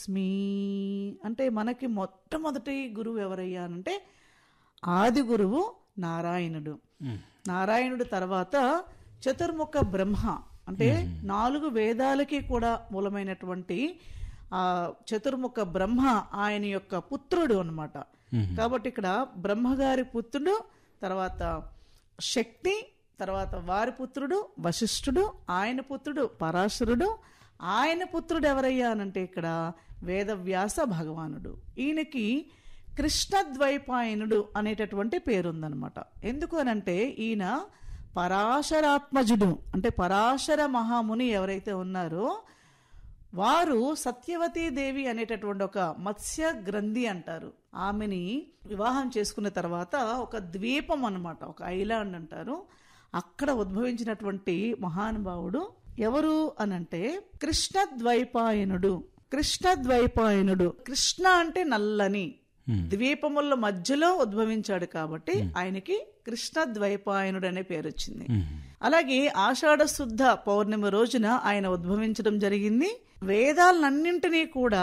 తస్మీ అంటే మనకి మొట్టమొదటి గురువు ఎవరయ్యా అంటే ఆది గురువు నారాయణుడు నారాయణుడు తర్వాత చతుర్ముఖ బ్రహ్మ అంటే నాలుగు వేదాలకి కూడా మూలమైనటువంటి ఆ చతుర్ముఖ బ్రహ్మ ఆయన యొక్క పుత్రుడు అన్నమాట కాబట్టి ఇక్కడ బ్రహ్మగారి పుత్రుడు తర్వాత శక్తి తర్వాత వారి పుత్రుడు వశిష్ఠుడు ఆయన పుత్రుడు పరాశరుడు ఆయన పుత్రుడు ఎవరయ్యా అనంటే ఇక్కడ వేదవ్యాస భగవానుడు ఈయనకి కృష్ణద్వైపాయనుడు అనేటటువంటి పేరుందనమాట ఎందుకు అనంటే ఈయన పరాశరాత్మజుడు అంటే పరాశర మహాముని ఎవరైతే ఉన్నారో వారు సత్యవతీ దేవి అనేటటువంటి ఒక మత్స్య గ్రంథి అంటారు ఆమెని వివాహం చేసుకున్న తర్వాత ఒక ద్వీపం అన్నమాట ఒక ఐలాండ్ అంటారు అక్కడ ఉద్భవించినటువంటి మహానుభావుడు ఎవరు అనంటే కృష్ణద్వైపాయనుడు కృష్ణద్వైపాయనుడు కృష్ణ అంటే నల్లని ద్వీపముల మధ్యలో ఉద్భవించాడు కాబట్టి ఆయనకి కృష్ణ ద్వైపాయనుడు అనే పేరు వచ్చింది అలాగే ఆషాఢ శుద్ధ పౌర్ణమి రోజున ఆయన ఉద్భవించడం జరిగింది వేదాలన్నింటినీ కూడా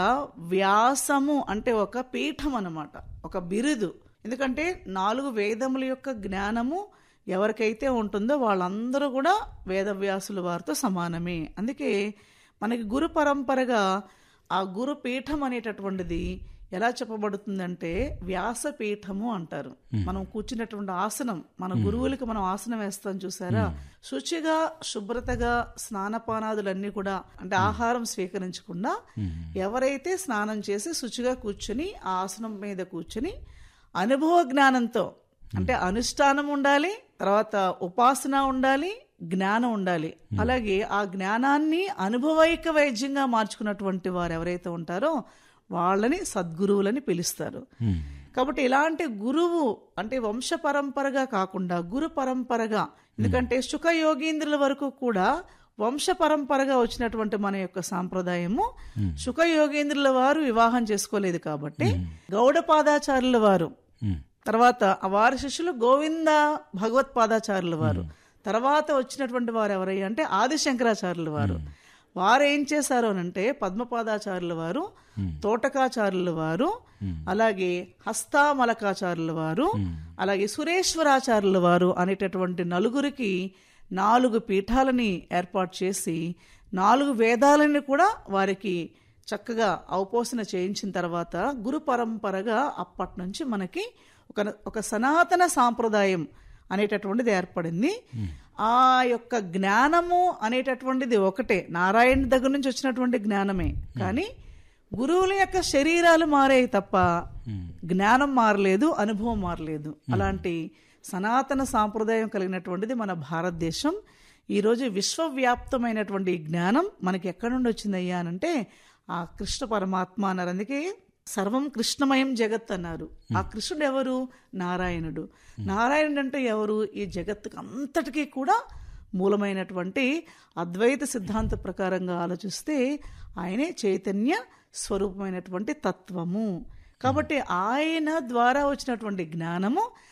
వ్యాసము అంటే ఒక పీఠం అన్నమాట ఒక బిరుదు ఎందుకంటే నాలుగు వేదముల యొక్క జ్ఞానము ఎవరికైతే ఉంటుందో వాళ్ళందరూ కూడా వేదవ్యాసుల వారితో సమానమే అందుకే మనకి గురు పరంపరగా ఆ గురు పీఠం అనేటటువంటిది ఎలా చెప్పబడుతుందంటే వ్యాసపీఠము అంటారు మనం కూర్చున్నటువంటి ఆసనం మన గురువులకి మనం ఆసనం వేస్తాం చూసారా శుచిగా శుభ్రతగా స్నానపానాదులన్నీ కూడా అంటే ఆహారం స్వీకరించకుండా ఎవరైతే స్నానం చేసి శుచిగా కూర్చుని ఆ ఆసనం మీద కూర్చుని అనుభవ జ్ఞానంతో అంటే అనుష్ఠానం ఉండాలి తర్వాత ఉపాసన ఉండాలి జ్ఞానం ఉండాలి అలాగే ఆ జ్ఞానాన్ని అనుభవైక వైద్యంగా మార్చుకున్నటువంటి వారు ఎవరైతే ఉంటారో వాళ్ళని సద్గురువులని పిలుస్తారు కాబట్టి ఇలాంటి గురువు అంటే వంశ పరంపరగా కాకుండా గురు పరంపరగా ఎందుకంటే సుఖ యోగీంద్రుల వరకు కూడా వంశ పరంపరగా వచ్చినటువంటి మన యొక్క సాంప్రదాయము సుఖ యోగేంద్రుల వారు వివాహం చేసుకోలేదు కాబట్టి గౌడపాదాచార్యుల వారు తర్వాత వారి శిష్యులు గోవింద భగవత్పాదాచార్యుల వారు తర్వాత వచ్చినటువంటి వారు ఎవరయ్యా అంటే ఆదిశంకరాచార్యుల వారు వారు ఏం చేశారు అంటే పద్మపాదాచార్యుల వారు తోటకాచార్యుల వారు అలాగే హస్తామలకాచార్యుల వారు అలాగే సురేశ్వరాచార్యుల వారు అనేటటువంటి నలుగురికి నాలుగు పీఠాలని ఏర్పాటు చేసి నాలుగు వేదాలని కూడా వారికి చక్కగా అవపోసన చేయించిన తర్వాత గురు పరంపరగా అప్పటి నుంచి మనకి ఒక ఒక సనాతన సాంప్రదాయం అనేటటువంటిది ఏర్పడింది ఆ యొక్క జ్ఞానము అనేటటువంటిది ఒకటే నారాయణ దగ్గర నుంచి వచ్చినటువంటి జ్ఞానమే కానీ గురువుల యొక్క శరీరాలు మారాయి తప్ప జ్ఞానం మారలేదు అనుభవం మారలేదు అలాంటి సనాతన సాంప్రదాయం కలిగినటువంటిది మన భారతదేశం ఈరోజు విశ్వవ్యాప్తమైనటువంటి జ్ఞానం మనకి ఎక్కడి నుండి వచ్చిందయ్యా అనంటే ఆ కృష్ణ పరమాత్మ అన్నారు అందుకే సర్వం కృష్ణమయం జగత్ అన్నారు ఆ కృష్ణుడు ఎవరు నారాయణుడు నారాయణుడు అంటే ఎవరు ఈ జగత్తుకు అంతటికీ కూడా మూలమైనటువంటి అద్వైత సిద్ధాంత ప్రకారంగా ఆలోచిస్తే ఆయనే చైతన్య స్వరూపమైనటువంటి తత్వము కాబట్టి ఆయన ద్వారా వచ్చినటువంటి జ్ఞానము